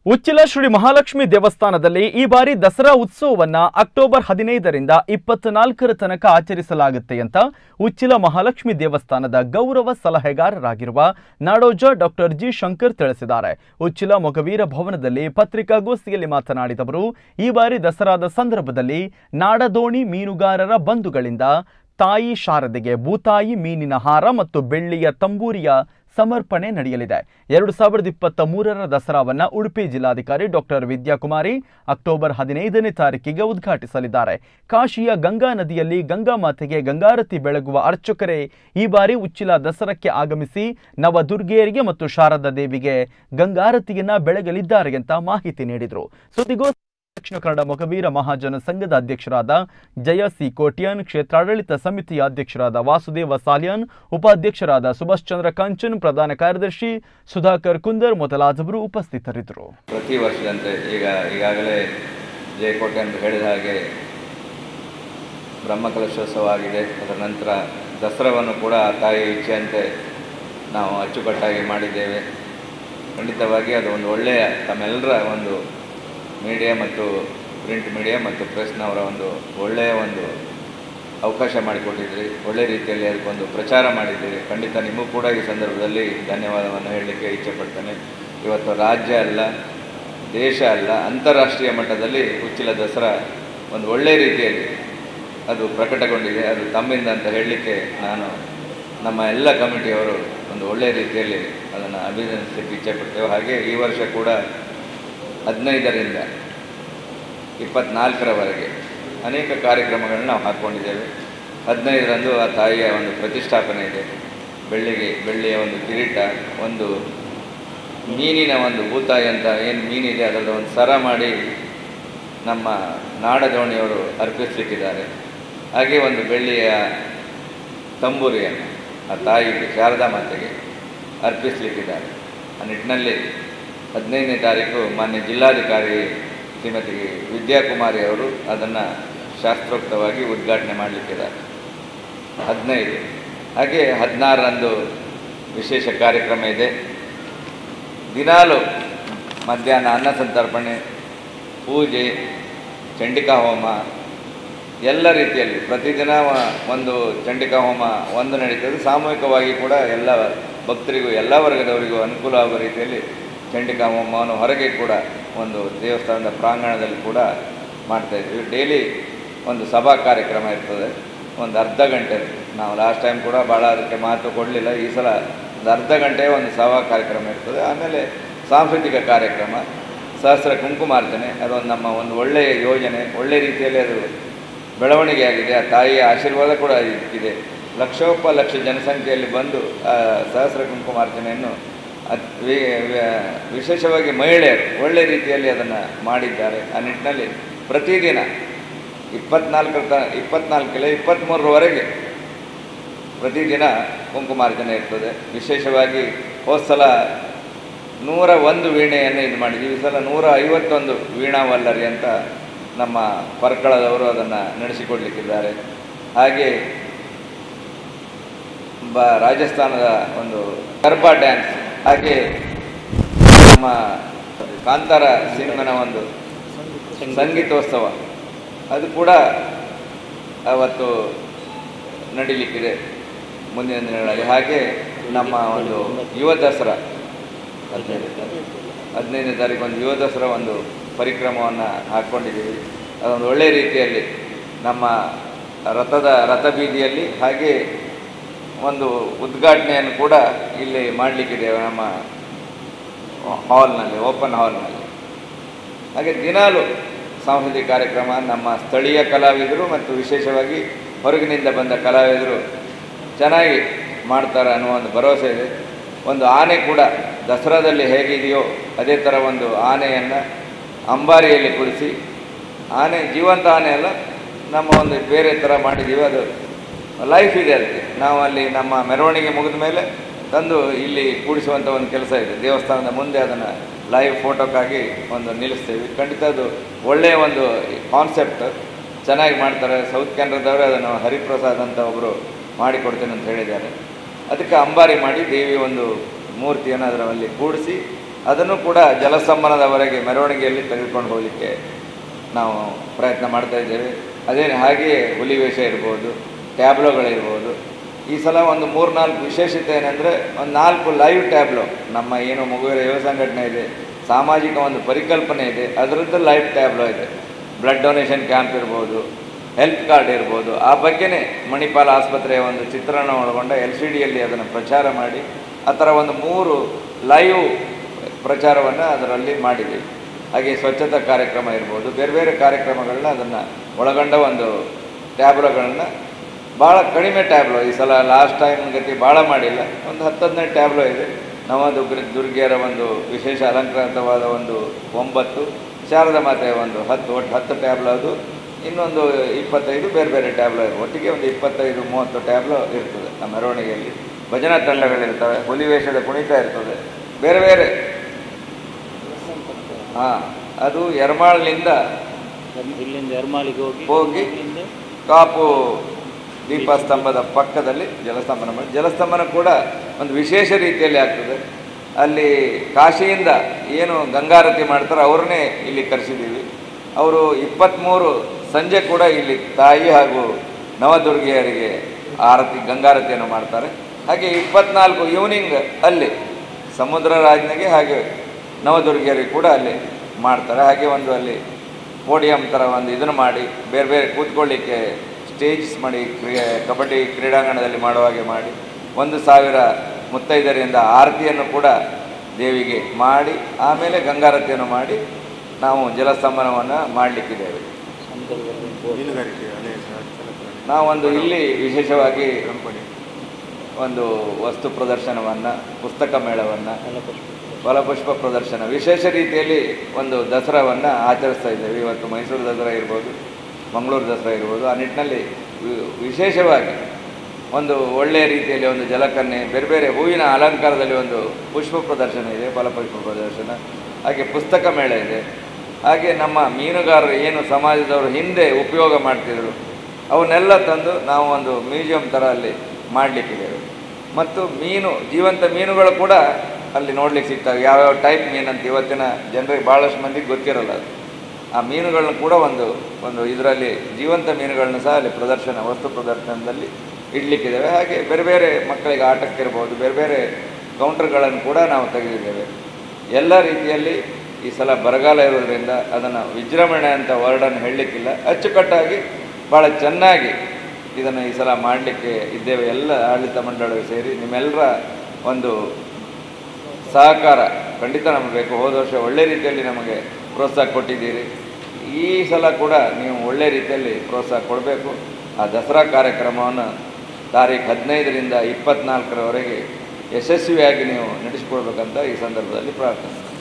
ಉಚ್ಚಿಲ ಶ್ರೀ ಮಹಾಲಕ್ಷ್ಮಿ ದೇವಸ್ಥಾನದಲ್ಲಿ ಈ ಬಾರಿ ದಸರಾ ಉತ್ಸವವನ್ನ ಅಕ್ಟೋಬರ್ ಹದಿನೈದರಿಂದ ಇಪ್ಪತ್ನಾಲ್ಕರ ತನಕ ಆಚರಿಸಲಾಗುತ್ತೆ ಅಂತ ಉಚ್ಚಿಲ ಮಹಾಲಕ್ಷ್ಮಿ ದೇವಸ್ಥಾನದ ಗೌರವ ಸಲಹೆಗಾರರಾಗಿರುವ ನಾಡೋಜ ಡಾಕ್ಟರ್ ಜಿ ಶಂಕರ್ ತಿಳಿಸಿದ್ದಾರೆ ಉಚ್ಚಿಲ ಮೊಗವೀರ ಭವನದಲ್ಲಿ ಪತ್ರಿಕಾಗೋಷ್ಠಿಯಲ್ಲಿ ಮಾತನಾಡಿದವರು ಈ ಬಾರಿ ದಸರಾದ ಸಂದರ್ಭದಲ್ಲಿ ನಾಡದೋಣಿ ಮೀನುಗಾರರ ಬಂಧುಗಳಿಂದ ತಾಯಿ ಶಾರದೆಗೆ ಭೂತಾಯಿ ಮೀನಿನ ಹಾರ ಮತ್ತು ಬೆಳ್ಳಿಯ ತಂಬೂರಿಯ ಸಮರ್ಪಣೆ ನಡೆಯಲಿದೆ ಎರಡು ಸಾವಿರದ ಇಪ್ಪತ್ತ ಮೂರರ ದಸರಾವನ್ನ ಉಡುಪಿ ಜಿಲ್ಲಾಧಿಕಾರಿ ಡಾಕ್ಟರ್ ವಿದ್ಯಾಕುಮಾರಿ ಅಕ್ಟೋಬರ್ ಹದಿನೈದನೇ ತಾರೀಕಿಗೆ ಉದ್ಘಾಟಿಸಲಿದ್ದಾರೆ ಕಾಶಿಯ ಗಂಗಾ ನದಿಯಲ್ಲಿ ಗಂಗಾ ಮಾತೆಗೆ ಗಂಗಾರತಿ ಬೆಳಗುವ ಅರ್ಚಕರೇ ಈ ಬಾರಿ ಉಚ್ಚಿಲ ದಸರಕ್ಕೆ ಆಗಮಿಸಿ ನವದುರ್ಗೆಯರಿಗೆ ಮತ್ತು ಶಾರದಾ ದೇವಿಗೆ ಗಂಗಾರತಿಯನ್ನ ಬೆಳಗಲಿದ್ದಾರೆ ಅಂತ ಮಾಹಿತಿ ನೀಡಿದರು ಸುದ್ದಿಗೋಷ್ಠಿ ದಕ್ಷಿಣ ಕನ್ನಡ ಮೊಗವೀರ ಮಹಾಜನ ಸಂಘದ ಅಧ್ಯಕ್ಷರಾದ ಜಯ ಸಿ ಕೋಟ್ಯನ್ ಕ್ಷೇತ್ರಾಡಳಿತ ಸಮಿತಿಯ ಅಧ್ಯಕ್ಷರಾದ ವಾಸುದೇವ ಸಾಲಿಯನ್ ಉಪಾಧ್ಯಕ್ಷರಾದ ಸುಭಾಷ್ ಚಂದ್ರ ಕಂಚನ್ ಪ್ರಧಾನ ಕಾರ್ಯದರ್ಶಿ ಸುಧಾಕರ್ ಕುಂದರ್ ಮೊದಲಾದವರು ಉಪಸ್ಥಿತರಿದ್ದರು ಪ್ರತಿ ವರ್ಷದಂತೆ ಈಗ ಈಗಾಗಲೇ ಜಯಕೋಟೆ ಅಂತ ಹೇಳಿದ ಹಾಗೆ ಬ್ರಹ್ಮಕಲಶೋತ್ಸವ ಆಗಿದೆ ಅದರ ನಂತರ ದಸರಾವನ್ನು ಕೂಡ ಆ ತಾಯಿ ಇಚ್ಛೆಯಂತೆ ನಾವು ಅಚ್ಚುಕಟ್ಟಾಗಿ ಮಾಡಿದ್ದೇವೆ ಖಂಡಿತವಾಗಿ ಅದು ಒಂದು ಒಳ್ಳೆಯ ತಮ್ಮೆಲ್ಲರ ಒಂದು ಮೀಡಿಯಾ ಮತ್ತು ಪ್ರಿಂಟ್ ಮೀಡಿಯಾ ಮತ್ತು ಪ್ರೆಸ್ನವರ ಒಂದು ಒಳ್ಳೆಯ ಒಂದು ಅವಕಾಶ ಮಾಡಿಕೊಟ್ಟಿದ್ರಿ ಒಳ್ಳೆ ರೀತಿಯಲ್ಲಿ ಅದಕ್ಕೊಂದು ಪ್ರಚಾರ ಮಾಡಿದ್ದೀರಿ ಖಂಡಿತ ನಿಮಗೂ ಕೂಡ ಈ ಸಂದರ್ಭದಲ್ಲಿ ಧನ್ಯವಾದವನ್ನು ಹೇಳಲಿಕ್ಕೆ ಇಚ್ಛೆಪಡ್ತೇನೆ ಇವತ್ತು ರಾಜ್ಯ ಅಲ್ಲ ದೇಶ ಅಲ್ಲ ಅಂತಾರಾಷ್ಟ್ರೀಯ ಮಟ್ಟದಲ್ಲಿ ಉಚ್ಚಿಲ ದಸರಾ ಒಂದು ಒಳ್ಳೆಯ ರೀತಿಯಲ್ಲಿ ಅದು ಪ್ರಕಟಗೊಂಡಿದೆ ಅದು ತಮ್ಮಿಂದ ಅಂತ ಹೇಳಲಿಕ್ಕೆ ನಾನು ನಮ್ಮ ಎಲ್ಲ ಕಮಿಟಿಯವರು ಒಂದು ಒಳ್ಳೆಯ ರೀತಿಯಲ್ಲಿ ಅದನ್ನು ಅಭಿನಂದಿಸಲಿಕ್ಕೆ ಇಚ್ಛೆಪಡ್ತೇವೆ ಹಾಗೆ ಈ ವರ್ಷ ಕೂಡ ಹದಿನೈದರಿಂದ ಇಪ್ಪತ್ನಾಲ್ಕರವರೆಗೆ ಅನೇಕ ಕಾರ್ಯಕ್ರಮಗಳನ್ನ ನಾವು ಹಾಕ್ಕೊಂಡಿದ್ದೇವೆ ಹದಿನೈದರಂದು ಆ ತಾಯಿಯ ಒಂದು ಪ್ರತಿಷ್ಠಾಪನೆ ಇದೆ ಬೆಳ್ಳಿಗೆ ಬೆಳ್ಳಿಯ ಒಂದು ಕಿರೀಟ ಒಂದು ಮೀನಿನ ಒಂದು ಭೂತಾಯಿ ಅಂತ ಏನು ಮೀನಿದೆ ಅದರಲ್ಲಿ ಒಂದು ಸರ ಮಾಡಿ ನಮ್ಮ ನಾಡದೋಣಿಯವರು ಅರ್ಪಿಸಲಿಕ್ಕಿದ್ದಾರೆ ಹಾಗೆ ಒಂದು ಬೆಳ್ಳಿಯ ತಂಬೂರಿಯನ್ನು ಆ ತಾಯಿಗೆ ಶಾರದಾ ಮಾತೆಗೆ ಅರ್ಪಿಸಲಿಕ್ಕಿದ್ದಾರೆ ಆ ನಿಟ್ಟಿನಲ್ಲಿ ಹದಿನೈದನೇ ತಾರೀಕು ಮಾನ್ಯ ಜಿಲ್ಲಾಧಿಕಾರಿ ಶ್ರೀಮತಿ ವಿದ್ಯಾಕುಮಾರಿ ಅವರು ಅದನ್ನು ಶಾಸ್ತ್ರೋಕ್ತವಾಗಿ ಉದ್ಘಾಟನೆ ಮಾಡಲಿಕ್ಕಿದ್ದಾರೆ ಹದಿನೈದು ಹಾಗೆ ಹದಿನಾರರಂದು ವಿಶೇಷ ಕಾರ್ಯಕ್ರಮ ಇದೆ ದಿನಾಲು ಮಧ್ಯಾಹ್ನ ಅನ್ನ ಸಂತರ್ಪಣೆ ಪೂಜೆ ಚಂಡಿಕಾ ಹೋಮ ಎಲ್ಲ ರೀತಿಯಲ್ಲಿ ಪ್ರತಿದಿನ ವ- ಒಂದು ಚಂಡಿಕಾ ಹೋಮ ಒಂದು ನಡೀತದೆ ಸಾಮೂಹಿಕವಾಗಿ ಕೂಡ ಎಲ್ಲ ಭಕ್ತರಿಗೂ ಎಲ್ಲ ವರ್ಗದವರಿಗೂ ಅನುಕೂಲ ಆಗುವ ರೀತಿಯಲ್ಲಿ ಚಂಡಿಕಾ ಹೋಮವನ್ನು ಹೊರಗೆ ಕೂಡ ಒಂದು ದೇವಸ್ಥಾನದ ಪ್ರಾಂಗಣದಲ್ಲಿ ಕೂಡ ಮಾಡ್ತಾ ಇದ್ವಿ ಡೈಲಿ ಒಂದು ಸಭಾ ಕಾರ್ಯಕ್ರಮ ಇರ್ತದೆ ಒಂದು ಅರ್ಧ ಗಂಟೆ ನಾವು ಲಾಸ್ಟ್ ಟೈಮ್ ಕೂಡ ಭಾಳ ಅದಕ್ಕೆ ಮಹತ್ವ ಕೊಡಲಿಲ್ಲ ಈ ಸಲ ಒಂದು ಅರ್ಧ ಗಂಟೆ ಒಂದು ಸಭಾ ಕಾರ್ಯಕ್ರಮ ಇರ್ತದೆ ಆಮೇಲೆ ಸಾಂಸ್ಕೃತಿಕ ಕಾರ್ಯಕ್ರಮ ಸಹಸ್ರ ಕುಂಕುಮಾರ್ಚನೆ ಅದೊಂದು ನಮ್ಮ ಒಂದು ಒಳ್ಳೆಯ ಯೋಜನೆ ಒಳ್ಳೆಯ ರೀತಿಯಲ್ಲಿ ಅದು ಬೆಳವಣಿಗೆ ಆಗಿದೆ ಆ ತಾಯಿಯ ಆಶೀರ್ವಾದ ಕೂಡ ಇದೆ ಲಕ್ಷೋಪ ಲಕ್ಷ ಜನಸಂಖ್ಯೆಯಲ್ಲಿ ಬಂದು ಆ ಸಹಸ್ರ ಕುಂಕುಮಾರ್ಚನೆಯನ್ನು ಅತ್- ವಿ- ವಿ- ವಿಶೇಷವಾಗಿ ಮಹಿಳೆಯರು ಒಳ್ಳೆ ರೀತಿಯಲ್ಲಿ ಅದನ್ನು ಮಾಡಿದ್ದಾರೆ ಆ ನಿಟ್ಟಿನಲ್ಲಿ ಪ್ರತಿದಿನ ಇಪ್ಪತ್ನಾಲ್ಕರ ತ ಇಪ್ಪತ್ನಾಲ್ಕಲ್ಲ ಇಪ್ಪತ್ತ್ಮೂರರವರೆಗೆ ಪ್ರತಿದಿನ ಕುಂಕುಮಾರ್ಚನೆ ಇರ್ತದೆ ವಿಶೇಷವಾಗಿ ಹೋದ ಸಲ ನೂರ ಒಂದು ವೀಣೆಯನ್ನು ಇದು ಮಾಡಿದ್ವಿ ಈ ಸಲ ನೂರ ಐವತ್ತೊಂದು ವೀಣಾ ವಲ್ಲರಿ ಅಂತ ನಮ್ಮ ಪರ್ಕಳದವರು ಅದನ್ನು ನಡೆಸಿಕೊಡ್ಲಿಕ್ಕಿದ್ದಾರೆ ಹಾಗೆ ಬ ರಾಜಸ್ಥಾನದ ಒಂದು ಗರ್ಭಾ ಡ್ಯಾನ್ಸ್ ಹಾಗೆ ನಮ್ಮ ಕಾಂತಾರ ಸಿನಿಮನ ಒಂದು ಸಂಗೀತೋತ್ಸವ ಅದು ಕೂಡ ಅವತ್ತು ನಡೀಲಿಕ್ಕಿದೆ ಮುಂದಿನ ದಿನಗಳಲ್ಲಿ ಹಾಗೆ ನಮ್ಮ ಒಂದು ಯುವ ದಸರಾ ಹದಿನೈದು ಹದಿನೈದನೇ ತಾರೀಕು ಒಂದು ಯುವ ದಸರಾ ಒಂದು ಪರಿಕ್ರಮವನ್ನು ಹಾಕ್ಕೊಂಡಿದ್ದೀವಿ ಅದೊಂದು ಒಳ್ಳೆಯ ರೀತಿಯಲ್ಲಿ ನಮ್ಮ ರಥದ ರಥ ಬೀದಿಯಲ್ಲಿ ಹಾಗೆ ಒಂದು ಉದ್ಘಾಟನೆಯನ್ನು ಕೂಡ ಇಲ್ಲಿ ಮಾಡಲಿಕ್ಕಿದೆ ನಮ್ಮ ಹಾಲ್ನಲ್ಲಿ ಓಪನ್ ಹಾಲ್ನಲ್ಲಿ ಹಾಗೆ ದಿನಾಲು ಸಾಂಸ್ಕೃತಿಕ ಕಾರ್ಯಕ್ರಮ ನಮ್ಮ ಸ್ಥಳೀಯ ಕಲಾವಿದರು ಮತ್ತು ವಿಶೇಷವಾಗಿ ಹೊರಗಿನಿಂದ ಬಂದ ಕಲಾವಿದರು ಚೆನ್ನಾಗಿ ಮಾಡ್ತಾರೆ ಅನ್ನೋ ಒಂದು ಭರವಸೆ ಇದೆ ಒಂದು ಆನೆ ಕೂಡ ದಸರಾದಲ್ಲಿ ಹೇಗಿದೆಯೋ ಅದೇ ಥರ ಒಂದು ಆನೆಯನ್ನು ಅಂಬಾರಿಯಲ್ಲಿ ಕುಳಿಸಿ ಆನೆ ಜೀವಂತ ಆನೆ ಅಲ್ಲ ನಮ್ಮ ಒಂದು ಬೇರೆ ಥರ ಮಾಡಿದ್ದೀವಿ ಅದು ಲೈಫ್ ಇದೆ ಅದಕ್ಕೆ ನಾವು ಅಲ್ಲಿ ನಮ್ಮ ಮೆರವಣಿಗೆ ಮುಗಿದ ಮೇಲೆ ತಂದು ಇಲ್ಲಿ ಕೂಡಿಸುವಂಥ ಒಂದು ಕೆಲಸ ಇದೆ ದೇವಸ್ಥಾನದ ಮುಂದೆ ಅದನ್ನು ಲೈವ್ ಫೋಟೋಕ್ಕಾಗಿ ಒಂದು ನಿಲ್ಲಿಸ್ತೀವಿ ಖಂಡಿತ ಅದು ಒಳ್ಳೆಯ ಒಂದು ಕಾನ್ಸೆಪ್ಟ್ ಚೆನ್ನಾಗಿ ಮಾಡ್ತಾರೆ ಸೌತ್ ಕೆನರಾದವರು ಅದನ್ನು ಹರಿಪ್ರಸಾದ್ ಅಂತ ಒಬ್ಬರು ಮಾಡಿಕೊಡ್ತೇನೆ ಅಂತ ಹೇಳಿದ್ದಾರೆ ಅದಕ್ಕೆ ಅಂಬಾರಿ ಮಾಡಿ ದೇವಿ ಒಂದು ಮೂರ್ತಿಯನ್ನು ಅದರಲ್ಲಿ ಕೂಡಿಸಿ ಅದನ್ನು ಕೂಡ ಜಲಸಂಬನದವರೆಗೆ ಮೆರವಣಿಗೆಯಲ್ಲಿ ತೆಗೆದುಕೊಂಡು ಹೋಗಲಿಕ್ಕೆ ನಾವು ಪ್ರಯತ್ನ ಮಾಡ್ತಾ ಇದ್ದೇವೆ ಅದೇನು ಹಾಗೆಯೇ ಹುಲಿ ವೇಷ ಇರ್ಬೋದು ಟ್ಯಾಬ್ಲೋಗಳಿರ್ಬೋದು ಈ ಸಲ ಒಂದು ಮೂರು ನಾಲ್ಕು ವಿಶೇಷತೆ ಏನಂದರೆ ಒಂದು ನಾಲ್ಕು ಲೈವ್ ಟ್ಯಾಬ್ಲೋ ನಮ್ಮ ಏನು ಮಗುವಿನ ಯುವ ಸಂಘಟನೆ ಇದೆ ಸಾಮಾಜಿಕ ಒಂದು ಪರಿಕಲ್ಪನೆ ಇದೆ ಅದರದ್ದು ಲೈವ್ ಟ್ಯಾಬ್ಲೋ ಇದೆ ಬ್ಲಡ್ ಡೊನೇಷನ್ ಕ್ಯಾಂಪ್ ಇರ್ಬೋದು ಹೆಲ್ತ್ ಕಾರ್ಡ್ ಇರ್ಬೋದು ಆ ಬಗ್ಗೆನೇ ಮಣಿಪಾಲ ಆಸ್ಪತ್ರೆಯ ಒಂದು ಚಿತ್ರಣ ಒಳಗೊಂಡ ಎಲ್ ಸಿ ಡಿಯಲ್ಲಿ ಅದನ್ನು ಪ್ರಚಾರ ಮಾಡಿ ಆ ಥರ ಒಂದು ಮೂರು ಲೈವ್ ಪ್ರಚಾರವನ್ನು ಅದರಲ್ಲಿ ಮಾಡಿದ್ದೀವಿ ಹಾಗೆ ಸ್ವಚ್ಛತಾ ಕಾರ್ಯಕ್ರಮ ಇರ್ಬೋದು ಬೇರೆ ಬೇರೆ ಕಾರ್ಯಕ್ರಮಗಳನ್ನ ಅದನ್ನು ಒಳಗೊಂಡ ಒಂದು ಟ್ಯಾಬ್ಲೋಗಳನ್ನು ಭಾಳ ಕಡಿಮೆ ಟ್ಯಾಬ್ಲೋ ಈ ಸಲ ಲಾಸ್ಟ್ ಟೈಮ್ ಗತಿ ಭಾಳ ಮಾಡಿಲ್ಲ ಒಂದು ಹತ್ತು ಹದಿನೈದು ಟ್ಯಾಬ್ಲೋ ಇದೆ ನವದುರ್ಗ ದುರ್ಗಿಯರ ಒಂದು ವಿಶೇಷ ಅಲಂಕೃತವಾದ ಒಂದು ಒಂಬತ್ತು ಶಾರದಾ ಮಾತೆಯ ಒಂದು ಹತ್ತು ಒಟ್ಟು ಹತ್ತು ಟ್ಯಾಬ್ಲೋ ಅದು ಇನ್ನೊಂದು ಇಪ್ಪತ್ತೈದು ಬೇರೆ ಬೇರೆ ಟ್ಯಾಬ್ಲೋ ಇವೆ ಒಟ್ಟಿಗೆ ಒಂದು ಇಪ್ಪತ್ತೈದು ಮೂವತ್ತು ಟ್ಯಾಬ್ಲೋ ಇರ್ತದೆ ಆ ಮೆರವಣಿಗೆಯಲ್ಲಿ ಭಜನಾ ತಂಡಗಳಿರ್ತವೆ ಹುಲಿ ವೇಷದ ಕುಣಿತ ಇರ್ತದೆ ಬೇರೆ ಬೇರೆ ಹಾಂ ಅದು ಎರ್ಮಾಳ್ನಿಂದ ಇಲ್ಲಿಂದ ಎರ್ಮಾಲಿಗೆ ಹೋಗಿ ಹೋಗಿ ಇಲ್ಲಿಂದ ಕಾಪು ದೀಪಸ್ತಂಭದ ಪಕ್ಕದಲ್ಲಿ ಜಲಸ್ತಂಭನ ಮಾಡಿ ಜಲಸ್ತಂಭನ ಕೂಡ ಒಂದು ವಿಶೇಷ ರೀತಿಯಲ್ಲಿ ಆಗ್ತದೆ ಅಲ್ಲಿ ಕಾಶಿಯಿಂದ ಏನು ಗಂಗಾರತಿ ಮಾಡ್ತಾರೆ ಅವ್ರನ್ನೇ ಇಲ್ಲಿ ಕರೆಸಿದ್ದೀವಿ ಅವರು ಇಪ್ಪತ್ತ್ಮೂರು ಸಂಜೆ ಕೂಡ ಇಲ್ಲಿ ತಾಯಿ ಹಾಗೂ ನವದುರ್ಗಿಯರಿಗೆ ಆರತಿ ಗಂಗಾರತಿಯನ್ನು ಮಾಡ್ತಾರೆ ಹಾಗೆ ಇಪ್ಪತ್ನಾಲ್ಕು ಈವ್ನಿಂಗ್ ಅಲ್ಲಿ ಸಮುದ್ರ ರಾಜನಿಗೆ ಹಾಗೆ ನವದುರ್ಗಿಯರಿಗೆ ಕೂಡ ಅಲ್ಲಿ ಮಾಡ್ತಾರೆ ಹಾಗೆ ಒಂದು ಅಲ್ಲಿ ಪೋಡಿಯಂ ಥರ ಒಂದು ಇದನ್ನು ಮಾಡಿ ಬೇರೆ ಬೇರೆ ಕೂತ್ಕೊಳ್ಳಿಕ್ಕೆ ಸ್ಟೇಜ್ಸ್ ಮಾಡಿ ಕ್ರಿಯೆ ಕಬಡ್ಡಿ ಕ್ರೀಡಾಂಗಣದಲ್ಲಿ ಮಾಡುವ ಹಾಗೆ ಮಾಡಿ ಒಂದು ಸಾವಿರ ಮುತ್ತೈದರಿಂದ ಆರತಿಯನ್ನು ಕೂಡ ದೇವಿಗೆ ಮಾಡಿ ಆಮೇಲೆ ಗಂಗಾರತಿಯನ್ನು ಮಾಡಿ ನಾವು ಜಲಸ್ತಂಭನವನ್ನು ಮಾಡಲಿಕ್ಕಿದ್ದೇವೆ ಸಂದರ್ಭದಲ್ಲಿ ಬೋಟ್ ಮೀನುಗಾರಿಕೆ ಅಲೆ ಜಲಪ್ರಾಣಿ ನಾವೊಂದು ಇಲ್ಲಿ ವಿಶೇಷವಾಗಿ ರಂಪಣಿ ಒಂದು ವಸ್ತು ಪ್ರದರ್ಶನವನ್ನು ಪುಸ್ತಕ ಮೇಳವನ್ನು ಫಲಪುಷ್ಪ ಫಲಪುಷ್ಪ ಪ್ರದರ್ಶನ ವಿಶೇಷ ರೀತಿಯಲ್ಲಿ ಒಂದು ದಸರಾವನ್ನು ಆಚರಿಸ್ತಾ ಇದ್ದೇವೆ ಇವತ್ತು ಮೈಸೂರು ದಸರಾ ಇರ್ಬೋದು ಮಂಗಳೂರು ದಸರಾ ಇರ್ಬೋದು ಆ ನಿಟ್ಟಿನಲ್ಲಿ ವಿ- ವಿಶೇಷವಾಗಿ ಒಂದು ಒಳ್ಳೆಯ ರೀತಿಯಲ್ಲಿ ಒಂದು ಜಲಕನ್ಯೆ ಬೇರೆ ಬೇರೆ ಹೂವಿನ ಅಲಂಕಾರದಲ್ಲಿ ಒಂದು ಪುಷ್ಪ ಪ್ರದರ್ಶನ ಇದೆ ಫಲಪುಷ್ಪ ಪ್ರದರ್ಶನ ಹಾಗೆ ಪುಸ್ತಕ ಮೇಳ ಇದೆ ಹಾಗೆ ನಮ್ಮ ಮೀನುಗಾರರು ಏನು ಸಮಾಜದವರು ಹಿಂದೆ ಉಪಯೋಗ ಮಾಡ್ತಿದ್ರು ಅವನ್ನೆಲ್ಲ ತಂದು ನಾವು ಒಂದು ಮ್ಯೂಸಿಯಂ ಥರ ಅಲ್ಲಿ ಮಾಡಲಿಕ್ಕಿದ್ದೇವೆ ಮತ್ತು ಮೀನು ಜೀವಂತ ಮೀನುಗಳು ಕೂಡ ಅಲ್ಲಿ ನೋಡ್ಲಿಕ್ಕೆ ಸಿಗ್ತವೆ ಯಾವ್ಯಾವ ಟೈಪ್ ಮೀನು ಅಂತ ಇವತ್ತಿನ ಜನರಿಗೆ ಭಾಳಷ್ಟು ಮಂದಿಗೆ ಗೊತ್ತಿರಲ್ಲ ಅದು ಆ ಮೀನುಗಳನ್ನ ಕೂಡ ಒಂದು ಒಂದು ಇದರಲ್ಲಿ ಜೀವಂತ ಮೀನುಗಳನ್ನ ಸಹ ಅಲ್ಲಿ ಪ್ರದರ್ಶನ ವಸ್ತು ಪ್ರದರ್ಶನದಲ್ಲಿ ಇಡಲಿಕ್ಕಿದ್ದೇವೆ ಹಾಗೆ ಬೇರೆ ಬೇರೆ ಮಕ್ಕಳಿಗೆ ಆಟಕ್ಕಿರ್ಬೋದು ಬೇರೆ ಬೇರೆ ಕೌಂಟರ್ಗಳನ್ನು ಕೂಡ ನಾವು ತೆಗೆದಿದ್ದೇವೆ ಎಲ್ಲ ರೀತಿಯಲ್ಲಿ ಈ ಸಲ ಬರಗಾಲ ಇರೋದ್ರಿಂದ ಅದನ್ನು ವಿಜೃಂಭಣೆ ಅಂತ ವರ್ಡನ್ನು ಹೇಳಲಿಕ್ಕಿಲ್ಲ ಅಚ್ಚುಕಟ್ಟಾಗಿ ಭಾಳ ಚೆನ್ನಾಗಿ ಇದನ್ನು ಈ ಸಲ ಮಾಡಲಿಕ್ಕೆ ಇದ್ದೇವೆ ಎಲ್ಲ ಆಡಳಿತ ಮಂಡಳಿ ಸೇರಿ ನಿಮ್ಮೆಲ್ಲರ ಒಂದು ಸಹಕಾರ ಖಂಡಿತ ನಮಗೆ ಬೇಕು ಹೋದ ವರ್ಷ ಒಳ್ಳೆ ರೀತಿಯಲ್ಲಿ ನಮಗೆ ಪ್ರೋತ್ಸಾಹ ಕೊಟ್ಟಿದ್ದೀರಿ ಈ ಸಲ ಕೂಡ ನೀವು ಒಳ್ಳೆ ರೀತಿಯಲ್ಲಿ ಪ್ರೋತ್ಸಾಹ ಕೊಡಬೇಕು ಆ ದಸರಾ ಕಾರ್ಯಕ್ರಮವನ್ನು ತಾರೀಖು ಹದಿನೈದರಿಂದ ಇಪ್ಪತ್ನಾಲ್ಕರವರೆಗೆ ಯಶಸ್ವಿಯಾಗಿ ನೀವು ನಡೆಸಿಕೊಡ್ಬೇಕಂತ ಈ ಸಂದರ್ಭದಲ್ಲಿ ಪ್ರಾರ್ಥನೆ